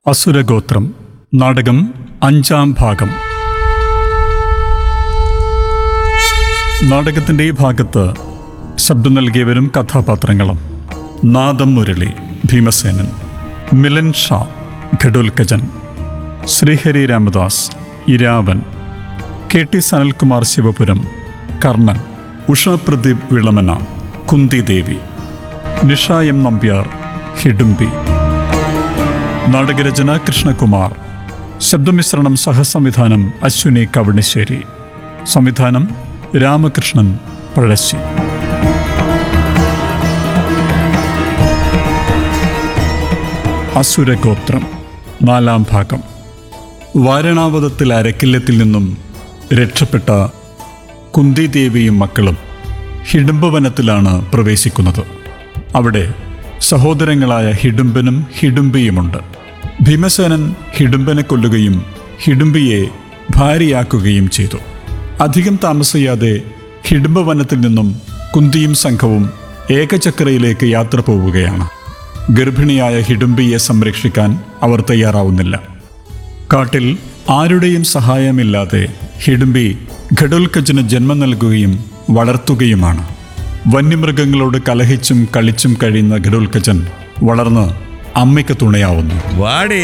അസുരഗോത്രം നാടകം അഞ്ചാം ഭാഗം നാടകത്തിൻ്റെ ഈ ഭാഗത്ത് ശബ്ദം നൽകിയവരും കഥാപാത്രങ്ങളും നാദം Murali Bhimasenan Milan Sha Ghatolkachan Sreehari Ramadas Iravan K T Sanalkumar Sivapuram Karnan Usha Pradeep Vilamana Kunti Devi Nisha M Nambiar Hidumbi നാടകരചന കൃഷ്ണകുമാർ ശബ്ദമിശ്രണം സഹസംവിധാനം അശ്വിനി കവണശ്ശേരി സംവിധാനം രാമകൃഷ്ണൻ പഴശ്ശി അസുരഗോത്രം നാലാം ഭാഗം വാരണാവതത്തിൽ അരക്കില്ലത്തിൽ നിന്നും രക്ഷപ്പെട്ട കുന്തിദേവിയും മക്കളും ഹിഡുംബവനത്തിലാണ് പ്രവേശിക്കുന്നത് അവിടെ സഹോദരങ്ങളായ ഹിഡുംബനും ഹിഡുംബിയുമുണ്ട് ഭീമസേനൻ ഹിഡുംബനെ കൊല്ലുകയും ഹിഡുംബിയെ ഭാര്യയാക്കുകയും ചെയ്തു അധികം താമസിയാതെ ഹിഡുംബവനത്തിൽ നിന്നും കുന്തിയും സംഘവും ഏകചക്രയിലേക്ക് യാത്ര പോവുകയാണ് ഗർഭിണിയായ ഹിഡുംബിയെ സംരക്ഷിക്കാൻ അവർ തയ്യാറാവുന്നില്ല കാട്ടിൽ ആരുടെയും സഹായമില്ലാതെ ഹിഡുംബി ഘടോൽക്കജിന് ജന്മം നൽകുകയും വളർത്തുകയുമാണ് വന്യമൃഗങ്ങളോട് കലഹിച്ചും കളിച്ചും കഴിയുന്ന ഘടോൽക്കജൻ വളർന്ന് അമ്മയ്ക്ക് തുണയാവുന്നു വാടേ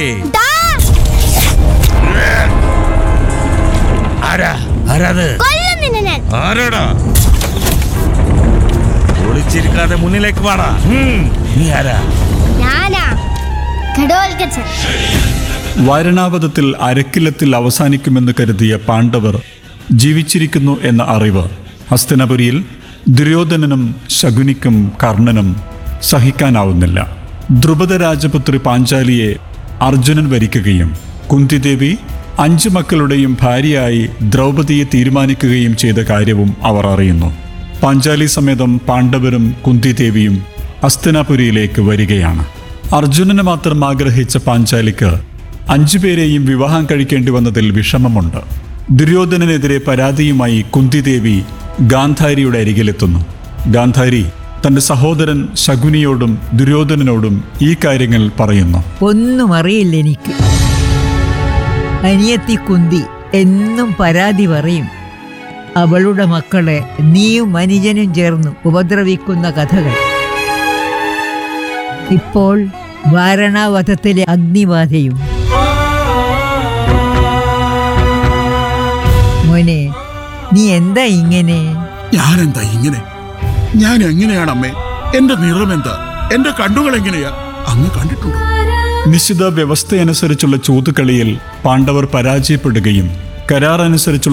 ആരാ ആരാത് കൊല്ലും നിന്നെ ഞാൻ ആരാടാ ഒളിച്ചിരിക്കാതെ മുന്നിലേക്ക് വാടാ ഉം, നീ ആരാ ഞാനാ ഘടോൽക്കച്ചൻ വാരണാവതത്തിൽ അരക്കില്ലത്തിൽ അവസാനിക്കുമെന്ന് കരുതിയ പാണ്ഡവർ ജീവിച്ചിരിക്കുന്നു എന്ന അറിവ് ഹസ്തിനപുരിയിൽ ദുര്യോധനനും ശകുനിക്കും കർണനും സഹിക്കാനാവുന്നില്ല ദ്രുപദ രാജപുത്രി പാഞ്ചാലിയെ അർജുനൻ വരിക്കുകയും കുന്തിദേവി അഞ്ചു മക്കളുടെയും ഭാര്യയായി ദ്രൗപദിയെ തീരുമാനിക്കുകയും ചെയ്ത കാര്യവും അവർ അറിയുന്നു പാഞ്ചാലി സമേതം പാണ്ഡവരും കുന്തിദേവിയും ഹസ്തിനാപുരിയിലേക്ക് വരികയാണ് അർജുനന് മാത്രം ആഗ്രഹിച്ച പാഞ്ചാലിക്ക് അഞ്ചുപേരെയും വിവാഹം കഴിക്കേണ്ടി വന്നതിൽ വിഷമമുണ്ട് ദുര്യോധനനെതിരെ പരാതിയുമായി കുന്തിദേവി ഗാന്ധാരിയുടെ അരികിലെത്തുന്നു ഗാന്ധാരി തന്റെ സഹോദരൻ ശകുനിയോടും ദുര്യോധനനോടും ഈ കാര്യങ്ങൾ പറയുന്നു ഒന്നും അറിയില്ല എനിക്ക് അനിയത്തി കുന്തി എന്നും പരാതി പറയും അവളുടെ മക്കളെ നീയും അനുജനും ചേർന്ന് ഉപദ്രവിക്കുന്ന കഥകൾ ഇപ്പോൾ വാരണാവധത്തിലെ അഗ്നിബാധയും മോനെ നീ എന്താ ഇങ്ങനെ ഞാനെന്താ ഇങ്ങനെ ഞാൻ എങ്ങനെയാണ് അമ്മേ എന്റെ നിറം എന്താ എന്റെ കണ്ണുകൾ എങ്ങനെയാ അങ്ങ് കണ്ടിട്ടുണ്ടോ നിശ്ചിത വ്യവസ്ഥയനുസരിച്ചുള്ള ചൂതുകളിയിൽ പാണ്ഡവർ പരാജയപ്പെടുകയും കരാർ അനുസരിച്ചുള്ള